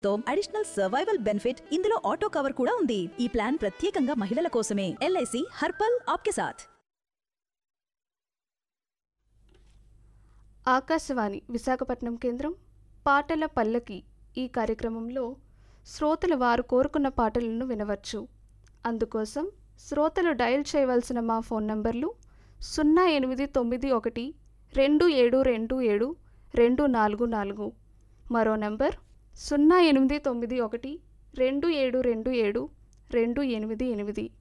తో additional survival benefit ఇందులో auto cover కూడా ఉంది ఈ ప్లాన్ ప్రత్యేకంగా మహిళల కోసమే ఎల్ఐసి హర్పల్ ఆప్కే సాథ్ ఆకాశవాణి విశాఖపట్నం కేంద్రం పాటల పల్లకి ఈ కార్యక్రమంలో శ్రోతలు వారు కోరుకున్న పాటలను వినవచ్చు అందుకోసం శ్రోతలు డయల్ చేయవలసిన మా ఫోన్ నంబర్లు సున్నా ఎనిమిది తొమ్మిది ఒకటి రెండు ఏడు రెండు ఏడు రెండు నాలుగు నాలుగు మరో నంబర్ సున్నా ఎనిమిది తొమ్మిది ఒకటి రెండు ఏడు రెండు ఏడు రెండు ఎనిమిది ఎనిమిది